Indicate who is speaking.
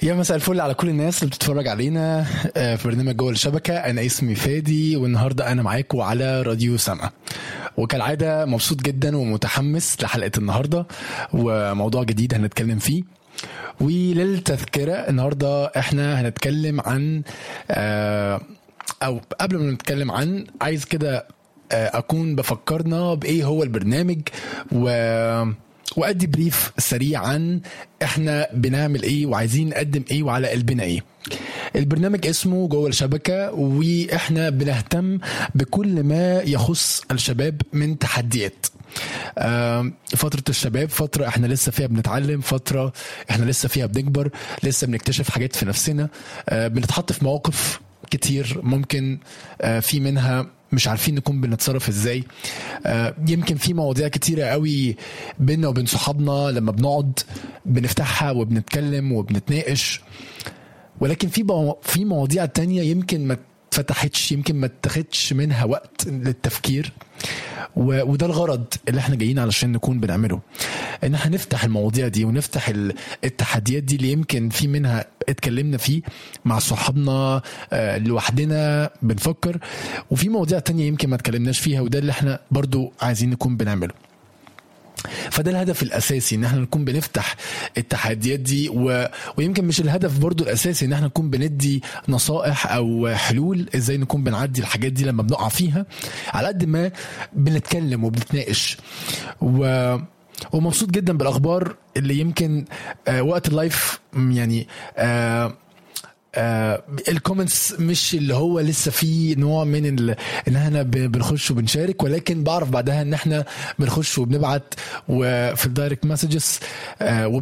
Speaker 1: يا مساء الفل على كل الناس اللي بتتفرج علينا آه، في برنامج جوه الشبكة أنا اسمي فادي والنهاردة أنا معاكم على راديو سما وكالعادة مبسوط جدا ومتحمس لحلقة النهاردة وموضوع جديد هنتكلم فيه وللتذكرة النهاردة احنا هنتكلم عن آه، أو قبل ما نتكلم عن عايز كده آه، أكون بفكرنا بإيه هو البرنامج و وادي بريف سريع عن احنا بنعمل ايه وعايزين نقدم ايه وعلى قلبنا ايه البرنامج اسمه جوه الشبكة واحنا بنهتم بكل ما يخص الشباب من تحديات آم، فترة الشباب فترة احنا لسه فيها بنتعلم فترة احنا لسه فيها بنكبر لسه بنكتشف حاجات في نفسنا آه، بنتحط في مواقف كتير ممكن آه، في منها مش عارفين نكون بنتصرف ازاي آه، يمكن في مواضيع كتيرة قوي بينا وبين صحابنا لما بنقعد بنفتحها وبنتكلم وبنتناقش ولكن في مو- في مواضيع تانية يمكن ما اتفتحتش يمكن ما اتخدش منها وقت للتفكير و- وده الغرض اللي احنا جايين علشان نكون بنعمله ان احنا نفتح المواضيع دي ونفتح ال- التحديات دي اللي يمكن في منها اتكلمنا فيه مع صحابنا آه، لوحدنا بنفكر وفي مواضيع تانية يمكن ما اتكلمناش فيها وده اللي احنا برضو عايزين نكون بنعمله فده الهدف الاساسي ان احنا نكون بنفتح التحديات دي و... ويمكن مش الهدف برضو الاساسي ان احنا نكون بندي نصائح او حلول ازاي نكون بنعدي الحاجات دي لما بنقع فيها على قد ما بنتكلم وبنتناقش و... ومبسوط جدا بالاخبار اللي يمكن آه وقت اللايف م، يعني آه آه الكومنتس مش اللي هو لسه في نوع من ال... ان احنا ب- بنخش وبنشارك ولكن بعرف بعدها ان احنا بنخش وبنبعت وفي الدايركت مسجز آه